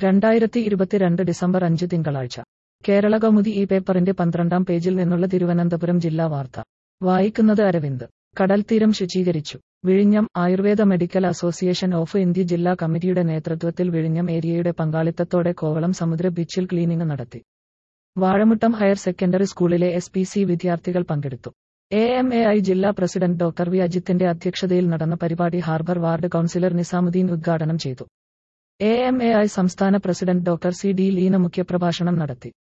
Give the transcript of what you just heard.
രണ്ടായിരത്തി ഇരുപത്തിരണ്ട് ഡിസംബർ അഞ്ച് തിങ്കളാഴ്ച കേരള കൗമുദി ഈ പേപ്പറിന്റെ പന്ത്രണ്ടാം പേജിൽ നിന്നുള്ള തിരുവനന്തപുരം ജില്ലാ വാർത്ത വായിക്കുന്നത് അരവിന്ദ് കടൽത്തീരം ശുചീകരിച്ചു വിഴിഞ്ഞം Ayurveda medical association of India ജില്ലാ കമ്മിറ്റിയുടെ നേതൃത്വത്തിൽ വിഴിഞ്ഞം ഏരിയയുടെ പങ്കാളിത്തത്തോടെ കോവളം സമുദ്ര ബീച്ചിൽ ക്ലീനിംഗ് നടത്തി വാഴമുട്ടം ഹയർ സെക്കൻഡറി സ്കൂളിലെ എസ് പി സി വിദ്യാർത്ഥികൾ പങ്കെടുത്തു എ എം എ ഐ ജില്ലാ പ്രസിഡന്റ് ഡോക്ടർ വി അജിത്തിന്റെ അധ്യക്ഷതയിൽ നടന്ന പരിപാടി ഹാർബർ വാർഡ് കൌൺസിലർ നിസാമുദ്ദീൻ ഉദ്ഘാടനം ചെയ്തു എ എം എ ഐ സംസ്ഥാന president doctor C D Leena മുഖ്യപ്രഭാഷണം നടത്തി